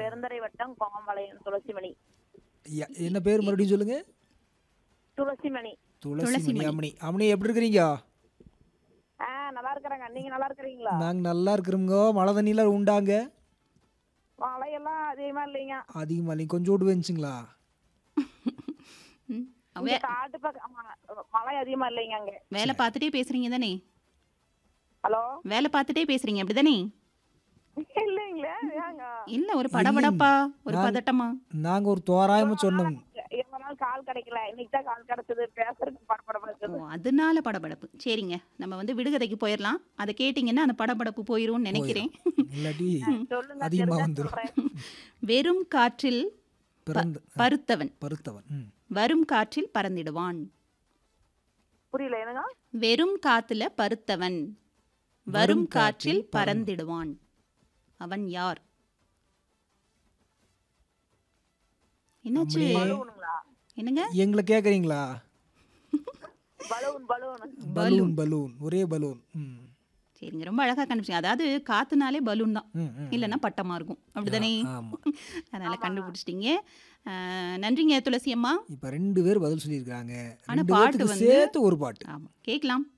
பெருந்தரை வட்டம் கோமபாளையம் துளசிமணி யா- என்ன பேர் மறுபடியும் சொல்லுங்க துளசிமணி துளசிமணி அம்மணி அம்மணி எப்படி இருக்கிறீங்க ஆ நல்லா இருக்கிறேங்க நீங்க நல்லா இருக்கிறீங்களா நாங்க நல்லா இருக்கிறோங்க மழை தண்ணிலாம் உண்டாங்க மழையெல்லாம் அதிகமா இல்லைங்க அதிகமா இல்லைங்க கொஞ்சோண்டு வந்துச்சுங்களா ம். இங்க வே- காட்டு பக்கம் ஆமா, மழை அதிகமா இல்லைங்க அங்க வேலை பார்த்துட்டே பேசுறீங்க தானே ஹலோ வேலை பார்த்துட்டே பேசுறீங்க அப்படிதானே இல்லைங்களே ஏங்க இல்ல ஒரு படபடப்பா ஒரு பதட்டமா நாங்க ஒரு தோராயமா சொன்னோம் இவ்வளவு நாள் கால் கிடைக்கல இன்னைக்கு தான் கால் கிடைச்சது பேசுறதுக்கு படப்படமா ஓ இருக்குது அதனால படபடப்பு சரிங்க நம்ம வந்து விடுகதைக்கு போயிடலாம் அதை கேட்டிங்கன்னா அந்த படபடப்பு போயிரும்னு நினைக்கிறேன் இல்லாட்டி சொல்லுங்க அதிகமா தெரிஞ்சா வந்துரும் சொல்றேன். வெறும் காற்றில் ப- பிறந்த பருத்தவன் பருத்தவன் ம். வரும் காற்றில் பறந்திடுவான் புரியல என்னங்க வெறும் காத்துல பருத்தவன் வரும் காற்றில் பறந்திடுவான் அவன் யார் என்னாச்சு பலூனுங்களா என்னங்க எங்களை கேக்குறீங்களா பலூன் பலூன் பலூன் பலூன் ஒரே பலூன் ம் சரிங்க ரொம்ப அழகா கண்டுபிடிச்சீங்க அதாவது காத்துனாலே பலூன் தான் ம், ம். இல்லைன்னா பட்டமா இருக்கும் அப்படிதானே ஆமா அதனால கண்டுபிடிச்சிட்டீங்க அஹ், நன்றிங்க துளசி அம்மா இப்ப ரெண்டு பேர் பதில் சொல்லியிருக்காங்க ஆனா ரெண்டு பாட்டு பேர்த்துக்கு வந்து- சேர்த்து ஒரு பாட்டு ஆமா கேட்கலாம்